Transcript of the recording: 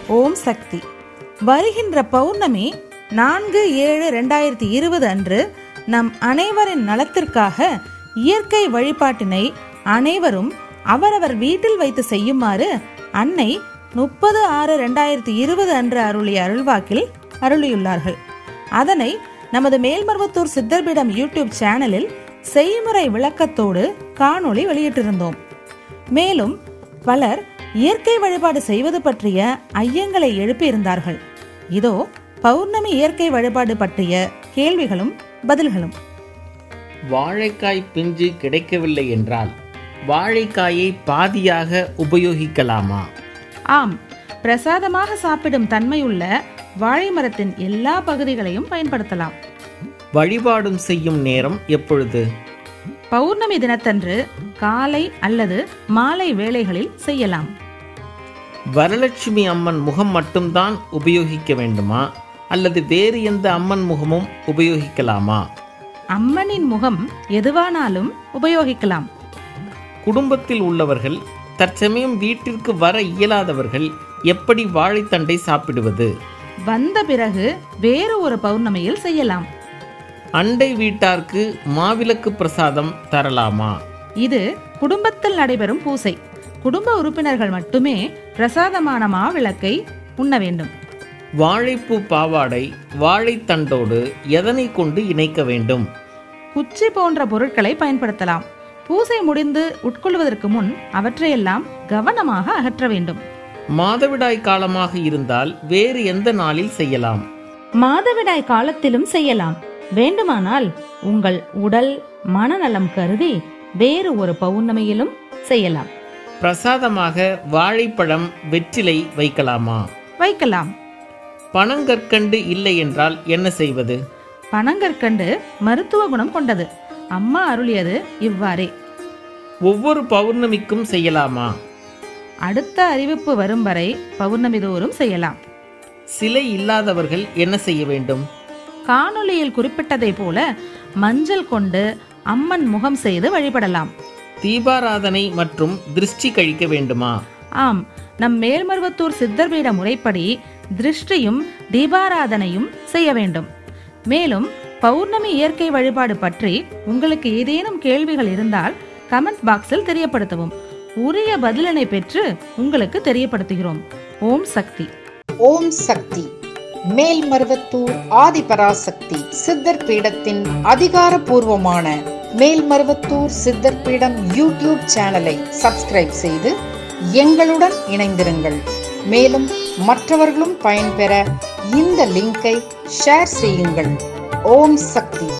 ஓம் சக்தி வருகின்ற பௌர்ணமி நான்கு ஏழு ரெண்டாயிரத்தி இருபது அன்று நம் அனைவரின் நலத்திற்காக இயற்கை வழிபாட்டினை அனைவரும் அவரவர் வீட்டில் வைத்து செய்யுமாறு அன்னை முப்பது ஆறு ரெண்டாயிரத்தி இருபது அன்று அருளிய அருள்வாக்கில் அருளியுள்ளார்கள் அதனை நமது மேல்மருவத்தூர் சித்தர்பீடம் யூடியூப் சேனலில் செய்முறை விளக்கத்தோடு காணொளி வெளியிட்டிருந்தோம் மேலும் பலர் இயற்கை வழிபாடு செய்வது பற்றிய ஐயங்களை எழுப்பியிருந்தார்கள் இதோ பௌர்ணமி இயற்கை வழிபாடு பற்றிய கேள்விகளும் பதில்களும் வாழைக்காய் பிஞ்சு கிடைக்கவில்லை என்றால் வாழைக்காயை பாதியாக உபயோகிக்கலாமா ஆம் பிரசாதமாக சாப்பிடும் தன்மையுள்ள வாழை மரத்தின் எல்லா பகுதிகளையும் பயன்படுத்தலாம் வழிபாடும் செய்யும் நேரம் எப்பொழுது பௌர்ணமி தினத்தன்று காலை அல்லது மாலை வேளைகளில் செய்யலாம் வரலட்சுமி அம்மன் முகம் மட்டும்தான் உபயோகிக்க வேண்டுமா அல்லது வேறு எந்த அம்மன் முகமும் உபயோகிக்கலாமா அம்மனின் முகம் எதுவானாலும் உபயோகிக்கலாம் குடும்பத்தில் உள்ளவர்கள் தற்சமயம் வீட்டிற்கு வர இயலாதவர்கள் எப்படி வாழைத்தண்டை சாப்பிடுவது வந்த பிறகு வேறு ஒரு பௌர்ணமியில் செய்யலாம் அண்டை வீட்டார்க்கு மாவிளக்கு பிரசாதம் தரலாமா இது குடும்பத்தில் நடைபெறும் பூசை குடும்ப உறுப்பினர்கள் மட்டுமே பிரசாதமான மாவிளக்கை உண்ண வேண்டும் வாழைப்பூ பாவாடை வாழைத்தண்டோடு எதனை கொண்டு இணைக்க வேண்டும் குச்சி போன்ற பொருட்களை பயன்படுத்தலாம் பூசை முடிந்து உட்கொள்வதற்கு முன் அவற்றையெல்லாம் கவனமாக அகற்ற வேண்டும் மாதவிடாய் காலமாக இருந்தால் வேறு எந்த நாளில் செய்யலாம் மாதவிடாய் காலத்திலும் செய்யலாம் வேண்டுமானால் உங்கள் உடல் மனநலம் கருதி வேறு ஒரு பௌர்ணமியிலும் செய்யலாம் பிரசாதமாக வாழைப்பழம் வெற்றிலை வைக்கலாமா வைக்கலாம் பனங்கற்கண்டு இல்லை என்றால் என்ன செய்வது பனங்கற்கண்டு மருத்துவ குணம் கொண்டது அம்மா அருளியது இவ்வாறே ஒவ்வொரு பௌர்ணமிக்கும் செய்யலாமா அடுத்த அறிவிப்பு வரும் வரை பௌர்ணமி தோறும் செய்யலாம் சிலை இல்லாதவர்கள் என்ன செய்ய வேண்டும் காணொளியில் குறிப்பிட்டதை போல மஞ்சள் கொண்டு அம்மன் முகம் செய்து வழிபடலாம் தீபாராதனை மற்றும் திருஷ்டி கழிக்க வேண்டுமா ஆம் நம் மேல்மருவத்தூர் சித்தர்பீட முறைப்படி திருஷ்டியும் தீபாராதனையும் செய்ய வேண்டும் மேலும் பௌர்ணமி இயற்கை வழிபாடு பற்றி உங்களுக்கு ஏதேனும் கேள்விகள் இருந்தால் கமெண்ட் பாக்ஸில் தெரியப்படுத்தவும் உரிய பதிலனை பெற்று உங்களுக்கு தெரியப்படுத்துகிறோம் ஓம் சக்தி ஓம் சக்தி மேல்மருவத்தூர் ஆதிபராசக்தி சித்தர் பீடத்தின் அதிகாரப்பூர்வமான மேல்மருவத்தூர் சித்தர் பீடம் யூடியூப் சேனலை சப்ஸ்கிரைப் செய்து எங்களுடன் இணைந்திருங்கள் மேலும் மற்றவர்களும் பயன்பெற இந்த லிங்கை ஷேர் செய்யுங்கள் ஓம் சக்தி